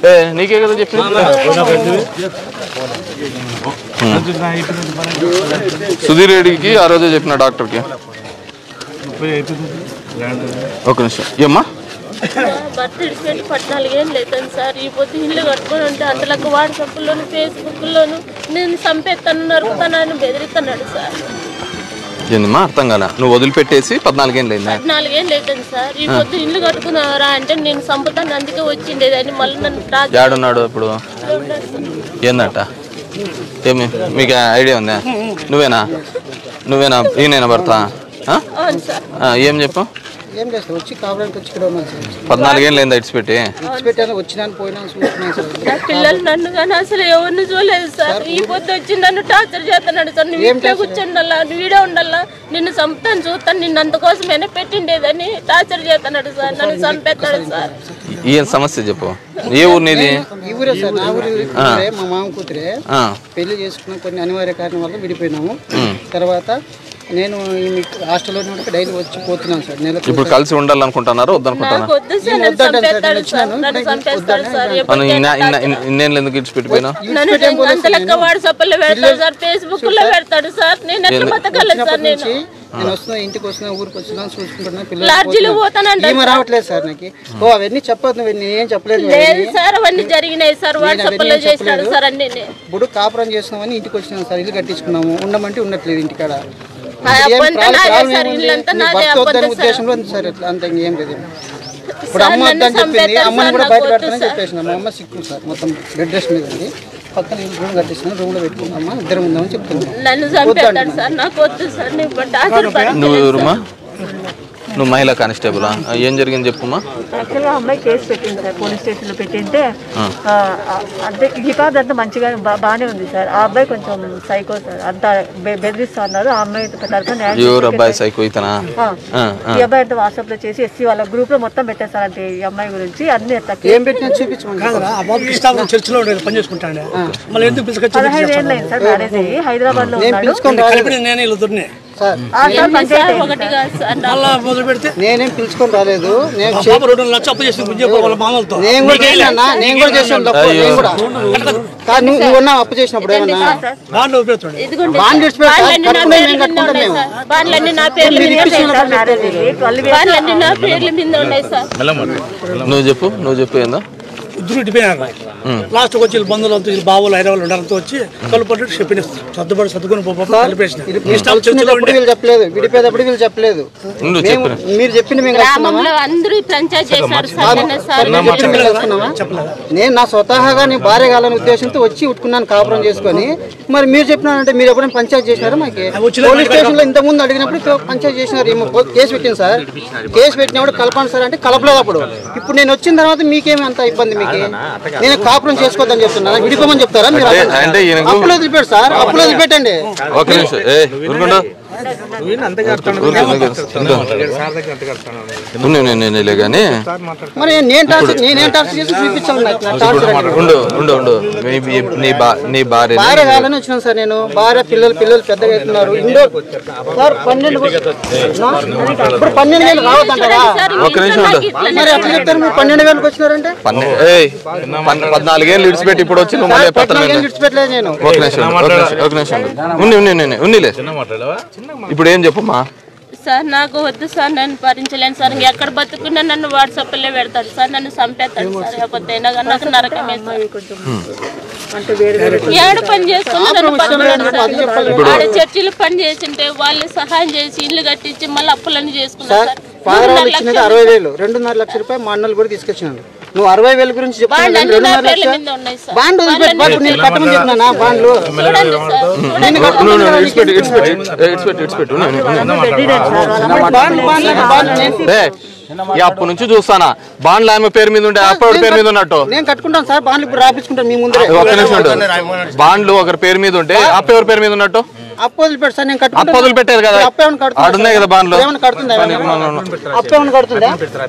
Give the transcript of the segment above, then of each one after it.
ఏ నీకే కదా చెప్పింది సుధీర్ రెడ్డికి ఆ రోజే చెప్పిన డాక్టర్కి ఒక నిమిషం ఏమ్మా భర్త ఇడిచిపెట్టి పద్నాలుగేళ్ళు అవుతుంది సార్ ఈ పొద్దు ఇల్లు కట్టుకొని ఉంటే అంతలకు వాట్సాప్లోను ఫేస్బుక్లోను నేను చంపేస్తాను నరుకుతానని బెదిరిస్తున్నాడు సార్ ఏందమ్మా అర్థం కాలే నువ్వు వదిలిపెట్టేసి పద్నాలుగేళ్ళు అయిందా పద్నాలుగేళ్ళు అవుతుంది సార్ ఈ పొద్దు ఇల్లు కట్టుకున్నారా అంటే నేను చంపుతాను అందుకే వచ్చిండేదని మళ్ళీ నన్ను టార్చర్ యాడున్నాడు ఇప్పుడు ఏందంట ఏమి మీకు ఐడియా ఉందా నువ్వేనా నువ్వేనా ఈయనేనా భర్త ఆ? అవును సార్ ఆ, ఏం చెప్పు ఏం లేదు సార్ వచ్చి కావడానికి వచ్చి ఇక్కడ ఉన్నాను సార్ పద్నాలుగేళ్ళు అయిందా ఇడిచిపెట్టి పెట్టాను వచ్చినాను పోయినాను చూస్తున్నాను సార్ నా పిల్లలు నన్ను కానీ అసలు ఎవరిని చూడలేదు సార్ ఈ పొద్దు వచ్చి నన్ను టార్చర్ చేస్తున్నాడు సార్ నువ్వు ఇంట్లో కూర్చుండాలా వీడియో ఉండాలా నిన్ను చంపుతాను చూస్తాను నిన్ను అందుకోసమైనా పెట్టిండేదని టార్చర్ చేస్తున్నాడు సార్ నన్ను చంపేస్తాడు సార్ ఏం సమస్య చెప్పు ఏ ఊరు నీది ఈ ఊరే సార్ నా ఊరి కూతురే, మా మామ కూతురే ఆ, పెళ్లి చేసుకున్న కొన్ని అనివార్య కారణం వల్ల విడిపోయినాము తర్వాత నేను ఈ హాస్టల్లో ఉంటే డైలీ వచ్చి పోతున్నాను సార్ నెలకు ఇప్పుడు కలిసి ఉండాలనుకుంటున్నారా వద్దనుకుంటున్నా నాకు వద్దు సార్ నన్ను చంపేస్తాడు సార్ నన్ను చంపేస్తాడు సార్ మనం ఎప్పటికైనా ఇన్న ఇన్న ఇన్న- ఇన్నేళ్ళు ఎందుకు ఇడిచిపెట్టిపోయినావు నన్ను అంత లెక్క వాట్సాప్ లో పెడతాడు సార్ ఫేస్బుక్ లో పెడతాడు సార్ నేను ఎట్లా బతకలేదు సార్ నేను నేను వస్తున్నా ఇంటికి వస్తున్నా ఊరికి వస్తున్నా చూసుకుంటున్నా లాడ్జిలో పోతానంట పిల్లలు ఏమీ రావట్లేదు సార్ నాకు ఓ అవన్నీ చెప్పొద్దు నువ్వు నేను ఏం చెప్పలేదు లేదు సార్ అవన్నీ జరిగినాయి సార్ వాట్సాప్ లో చేసినాడు సార్ అన్ని ఇప్పుడు కాపురం చేస్తున్నామని ఇంటికి వచ్చినాం సార్ ఇల్లు కట్టించుకున్నాము ఉండమంటే ఉండట్లేదు ఇంటికాడ ఆ ఏం అబ్బంతా ప్రాబ్లం నాదే ప్రాబ్లం సార్ ఏముంది? ఇల్లంతా నీ నాదే భర్త వద్దనే అబద్ధం సార్ ఉద్దేశంలో ఉంది సార్ ఇట్లా అంత ఇంకేం లేదు ఇప్పుడు సార్, అమ్మ నన్ను వద్దని చెప్పింది చంపేస్తారు అమ్మని సార్, కూడా నాకు బయట వద్దు పెడతానని సార్. చెప్పేసిన మా అమ్మ సిక్కు సార్ మొత్తం బెడ్ రెస్ట్ మీద ఉంది పక్కన ఇంటి రూమ్ కట్టించిన రూమ్ లో పెట్టుకున్నామా ఇద్దరం ఉందామని చెప్తున్నాం నన్ను చంపేస్తాడు సార్ నాకు వద్దు సార్ నేను ఇప్పుడు టార్చర్ నువ్వు ఎవరుమా నువ్వు మహిళా కానిస్టేబులా ఏం జరిగింది చెప్పుమా యాక్చువల్గా ఆ అమ్మాయి కేసు పెట్టింది సార్ పోలీస్ స్టేషన్లో పెట్టింటే ఆ, ఆ, అంటే ఈ పాత అంతా మంచిగా బా- బాగానే ఉంది సార్ ఆ అబ్బాయి కొంచెం సైకో సార్ అంతా బె- బెదిరిస్తా ఉన్నారు ఆ అమ్మాయి తరఫున న్యాయం ఎవరు అబ్బాయి సైకో ఇతనా ఆ. ఆ, ఆ. ఈ అబ్బాయి అంతా వాట్సాప్ లో చేసి ఎస్సీ వాళ్ళ గ్రూప్ లో మొత్తం పెట్టేస్తారంటే ఈ అమ్మాయి గురించి అన్ని అట్లా ఏం పెట్టినా చూపించమని కాదురా ఆ బాబు ఇష్టాలు చర్చిలో ఉండేది పని చేసుకుంటాడు మళ్ళీ ఎందుకు పిలుచుకొచ్చి పదహైదు ఏళ్ళు అయింది సార్ మ్యారేజ్ అయ్యి హైదరాబాద్ లో నేను ఉన్నాడు పిలుచుకొని రాలేదు కలిపి నేనే ఇలా దొరినే సార్ ఆ సార్ పంచాయతీ సార్ ఒకటి కాదు సార్ నాకు మళ్ళా మొదలు పెడితే నేనేం పిలుచుకొని రాలేదు నేను ఆ పాప రెండు లక్ష అప్పు చేసి గుంజే వాళ్ళ మామలతో నేను కూడా చేశాను నేను కూడా చేశాను తప్పు నేను కూడా కాదు నువ్వు నువ్వు ఉన్నావు అప్పు చేసినప్పుడు ఏమన్నా దాంట్లో ఉపయోగపడుతుంది ఇదిగోండి బాండ్ సార్. ఇడిచిపెట్టి బాండ్లన్నీ నా కట్టుకునే పేర్ల మేము మీద కట్టుకుంటాం ఉన్నాయి మేము సార్ బాండ్లన్నీ నా పేర్ల మీద ఉన్నాయి సార్ మ్యారేజ్ అయ్యి ట్వెల్వ్ బాండ్లన్నీ నా పేర్ల మీద ఉన్నాయి సార్ నువ్వు చెప్పు నువ్వు చెప్పు ఏందో ఇద్దరు ఇటుపోయినారు లాస్ట్ వచ్చి వీళ్ళు బంధువులతో వీళ్ళు బావులు హైదరాబాద్ ఉండడంతో వచ్చి కలుపట్టు చెప్పిన సర్దుబాటు సర్దుకొని పోప కలిపేసిన ఇష్టాలు చర్చిలో కలుసుకునేటప్పుడు వీళ్ళు చెప్పలేదు విడిపోయేటప్పుడు వీళ్ళు చెప్పలేదు నువ్వు మేము చెప్పు మీరు చెప్పింది మేము కలుసుకున్నామా గ్రామంలో అందరూ పంచాయతీ చేశారు సార్ నిన్న సార్ మీరు చెప్పింది మేము కలుసుకున్నామా నేను నా స్వతహాగా నీ భార్య కావాలనే ఉద్దేశంతో వచ్చి ఉట్టుకున్నాను కాపురం చేసుకొని మరి మీరు చెప్పినారంటే మీరు ఎప్పుడైనా పంచాయతీ చేసినారా మాకు పోలీస్ స్టేషన్ లో ఇంత ముందు అడిగినప్పుడు పంచాయతీ చేసినారు ఏమో పో- కేసు పెట్టింది సార్ కేసు పెట్టినప్పుడు కలపండి సార్ అంటే కలపలేదు అప్పుడు ఇప్పుడు నేను వచ్చిన తర్వాత మీకేమి అంత ఇబ్బంది మీకు నేను కాపురం చేసుకోవద్దని చెప్తున్నాను విడిపోమని చెప్తారా మీరు అంటే- అంటే ఈయనకు- అప్పులు వదిలిపెట్టు సార్ అప్పులు వదిలిపెట్టండి ఒక నిమిషం ఏ ఊరుకుండా నేనేలే కానీ మరి నేను టార్చర్ నేనేం టార్చర్ చేసి చూపించాను నాకు నా టార్చర్ అంటే. ఉండు ఉండు ఉండు మీ మీ- నీ బా నీ భార్య భార్య కావాలని వచ్చినాను సార్ నేను భార్య పిల్లలు పిల్లలు పెద్దగా అవుతున్నారు ఇండోర్ సార్ పన్నెండు ఇప్పుడు పన్నెండు వేలు రావద్దంటారా ఒక్క నిమిషం ఉండు మరి ఎట్లా చెప్తారు మీరు పన్నెండు వేలకు వచ్చినారంటే పన్నె ఏయ్ పన్- పద్నాలుగేళ్ళు ఇడిచిపెట్టి ఇప్పుడు వచ్చి నువ్వు మళ్ళీ పద్నాలుగు పట్టణం ఏళ్ళు విడిచిపెట్టలేదు నేను ఒక నిమిషం ఒక నిమిషం ఒక నిమిషం ఉండి ఉండి ఉండి ఉన్నిలే ఇప్పుడు ఏం చెప్పమ్మా సార్ నాకు వద్దు సార్ నన్ను భరించలేను సార్ ఇంక ఎక్కడ బతుకున్నా నన్ను వాట్సాప్ లో పెడతాడు సార్ నన్ను చంపేస్తాడు సార్ లేకపోతే అయినా కానీ నాకు నరకమే సార్ కొంచెం అంటే వేరే వేరే ఏడ పని చేసుకుని నన్ను బతకలేను సార్ ఆడ చర్చిలు పని చేసింటే వాళ్ళు సహాయం చేసి ఇల్లు కట్టించి మళ్ళీ అప్పులన్నీ చేసుకున్నారు సార్ ఫాదర్ మూడున్నర వాళ్ళు ఇచ్చినది లక్షలు అరవై వేలు రెండున్నర లక్ష రూపాయలు మా అన్నలు కూడా తీసుకొచ్చినాను నువ్వు అరవై వేల గురించి చెప్తున్నాను బాండ్ అన్ని నా రెండున్నర పేర్ల లక్ష మీద ఉన్నాయి సార్ బాండ్ వదిలిపెట్టి బాండ్ నేను కట్టమని చెప్పినా బాండ్లు చూడండి సార్ నేను కట్టమని ఇడిచిపెట్టి ఇడిచిపెట్టి ఇడిచిపెట్టి ఇడిచిపెట్టు ఉండు, ఉండు, ఉండు. బాండ్ బాండ్ బాండ్ నేను- ఏ, ఈ అప్పు నుంచి చూస్తానా బాండ్లు ఆమె పేరు మీద ఉంటే అప్పటి పేరు మీద ఉన్నట్టు నేను కట్టుకుంటాను సార్ బాండ్లు ఇప్పుడు రాపించుకుంటాను మీ ముందరే ఒక్క నిమిషం ఉండు. బాండ్లు ఒకరి పేరు మీద ఉంటే అప్పు ఎవరి పేరు మీద ఉన్నట్టు అప్పు వదిలిపెట్టు సార్ నేను అప్పు కట్టుకుంటాను వదిలిపెట్టారు కదా అప్పు ఏమైనా కడుతుందా ఆడున్నాయి కదా బాండ్లు ఏమైనా కడుతుందా అప్పు ఏమైనా కడుతుందా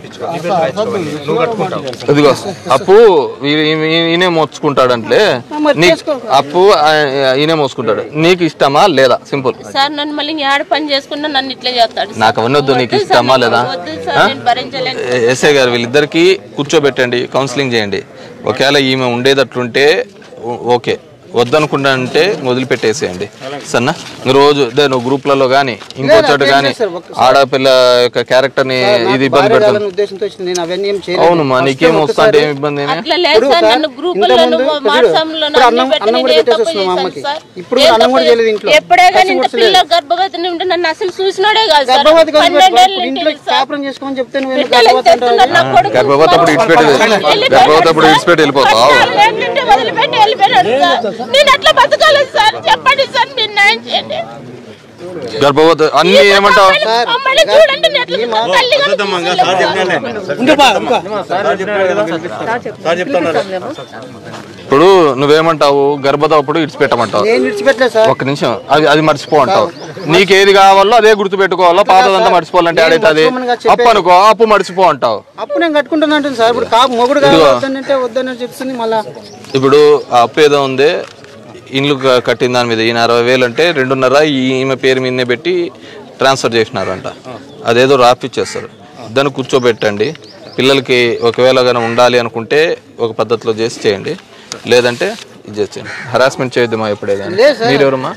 ఇదిగో అప్పు ఈ- ఈ- ఈయనే మోసుకుంటాడంటే మరి నీకు చేసుకో. అప్పు ఆ, ఈయనే మోసుకుంటాడు నీకు ఇష్టమా లేదా సింపుల్ సార్ నన్ను మళ్ళీ ఏడ పని చేసుకున్నా నన్ను ఇట్లా చేస్తాడు సార్. నాకు అవన్నీ వద్దు నీకు వద్దు సార్, ఇష్టమా నాకు లేదా వద్దు సార్ నేను భరించలేను ఎస్ఐ గారు వీళ్ళిద్దరికి కూర్చోబెట్టండి కౌన్సిలింగ్ చేయండి ఒకవేళ ఈమె ఉండేటట్లుంటే ఓ- ఓకే వద్దనుకుంటా అంటే వదిలిపెట్టేసేయండి సన్నా రోజు ఇదే నువ్వు గ్రూప్లలో కానీ ఇంకో చోట కానీ ఆడపిల్ల యొక్క క్యారెక్టర్ని ఇది ఇబ్బంది భార్య పెడతాను కావాలనే ఉద్దేశంతో వచ్చింది నేను అవన్నీ ఏం చేయలేదు అవును మా నీకేం వస్తా అంటే ఏం ఇబ్బంది ఏమి? అట్లా లేదు సార్ నన్ను గ్రూపుల్లో వాట్సాప్లో ఇప్పుడు అన్నం అన్నం కూడా పెట్టేసి వస్తున్నాం మా అమ్మకి ఇప్పుడు కూడా అన్నం కూడా చేయలేదు ఇంట్లో ఎప్పుడే కానీ ఇంత పిల్ల గర్భవతిని ఉంటే నన్ను అసలు చూసినోడే కాదు సార్ గర్భవతి కాదు పన్నెండేళ్ళ ఇప్పుడు ఇంటికి ఇంట్లో సార్. కాపురం చేసుకోమని చెప్తే నువ్వు ఎందుకు బిడ్డలను గర్భవతి అంటావు? తెస్తున్నారు, నా కొడుకు గర్భవతి అప్పుడు ఇడిచిపెట్టి వెళ్ళిపోయాడు గర్భవతి అప్పుడు సార్. ఇడిచిపెట్టి వెళ్ళిపోతావు పద్నాలుగేళ్ళ నుండి వదిలిపెట్టి వెళ్ళిపోయాడు సార్. నేను ఎట్లా బతకాలి సార్ చెప్పండి సార్ మీరు న్యాయం చేయండి గర్భవతి అన్ని ఏమంటావు అమ్మాయిని- అమ్మాయిని చూడండి నేను ఎట్లా తల్లిగా చూడలేదు. ఉండే బా ఇంకా పిలిపిస్తాంలేమో. ఇప్పుడు నువ్వేమంటావు గర్భవతి అప్పుడు ఇడిచిపెట్టమంటావు నేను విడిచిపెట్టలేదు సార్ ఒక్క నిమిషం అది అది మర్చిపో అంటావు నీకేది కావాలో అదే గుర్తు పెట్టుకోవాలో పాతదంతా మర్చిపోవాలంటే నేను ఆడైతే మర్చిపోమనిగా చెప్పే- అప్పు అనుకో అప్పు మర్చిపో అంటావు అప్పుడు నేను కట్టుకుంటున్నా అంటుంది సార్ ఇప్పుడు కాపు మొగుడు కావాలి వద్దనంటే వద్దని చెప్తుంది మళ్ళా ఇప్పుడు ఆ అప్పు ఏదో ఉంది ఇండ్లు క- కట్టిన దాని మీద ఈయన అరవై వేలు అంటే రెండున్నర ఈమె పేరు మీదనే పెట్టి ట్రాన్స్ఫర్ చేసినారంట అదేదో రాపిచ్చేస్తారు దాన్ని కూర్చోబెట్టండి పిల్లలకి ఒకవేళ కానీ ఉండాలి అనుకుంటే ఒక పద్ధతిలో చేసి చేయండి లేదంటే ఇది చేసేయండి హరాస్మెంట్ చేయొద్దు ఎప్పుడే కానీ మీరు ఎవరమ్మా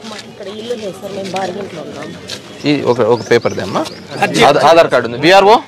ఈ ఒక ఒక పేపర్ అమ్మా ఆధార్ కార్డు ఉంది విఆర్ఓ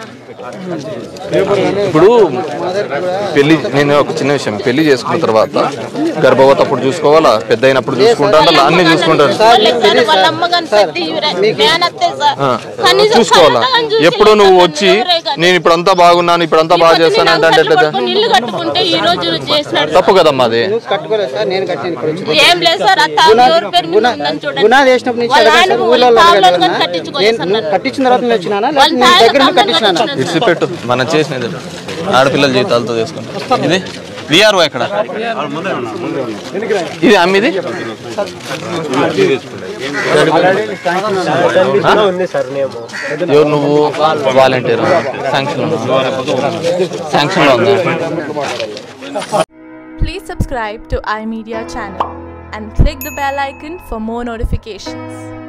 ఇప్పుడు పెళ్లి నేను ఒక చిన్న విషయం పెళ్లి చేసుకున్న తర్వాత గర్భవతి అప్పుడు చూసుకోవాలా పెద్ద అయినప్పుడు చూసుకుంటాను అన్ని చూసుకుంటాను వాళ్ళకి సార్ వాళ్ళ అమ్మ కానీ సర్ది ఇవ్వరే. మేనత్తే సార్. కనీసం చూసుకోవాలా కళ్ళతో కానీ చూసి ఎప్పుడు నువ్వు లేదు వచ్చి సార్, ఎవరే కానీ. నేను ఇప్పుడు అంతా బాగున్నాను ఇప్పుడు అంతా బాగా ఈ పొద్దు చేస్తాను నేను అంటే అంటే అంగట్లో ఎట్లా? పట్టుకొని ఇల్లు కట్టుకుంటే ఈ రోజు చేసినాడు తప్పు కదమ్మా అది నువ్వు కట్టుకోలేదు సార్ నేను కట్టాను ఇక్కడ వచ్చి ఏం లేదు సార్ అత్త ఎవరి పేరు మీద ఉందని చూడండి గుణా చేసినప్పుడు నుంచి వాళ్ళ అడగాలి ఆయన సార్, వాళ్ళ ఊళ్ళో తావులను అడగాలి కానీ కదా. కట్టించుకోలేదు నేను సార్ నువ్వు నన్ను. కట్టించిన తర్వాత నేను వచ్చినానా వాళ్ళ లేకపోతే నీ తాయన దగ్గర నుండి తావులను కట్టించినానా కట్టించినాడు. ఇడిచిపెట్టు మనం చేసినది ఆడపిల్లల జీవితాలతో తీసుకుంటాం ఇది విఆర్ఓ ఎక్కడ ఇది అమ్మిది ఎవరు నువ్వు వాలంటీర్ శాంక్షన్ శాంక్షన్ లో ఉందా Please subscribe to iMedia channel and click the bell icon for more notifications.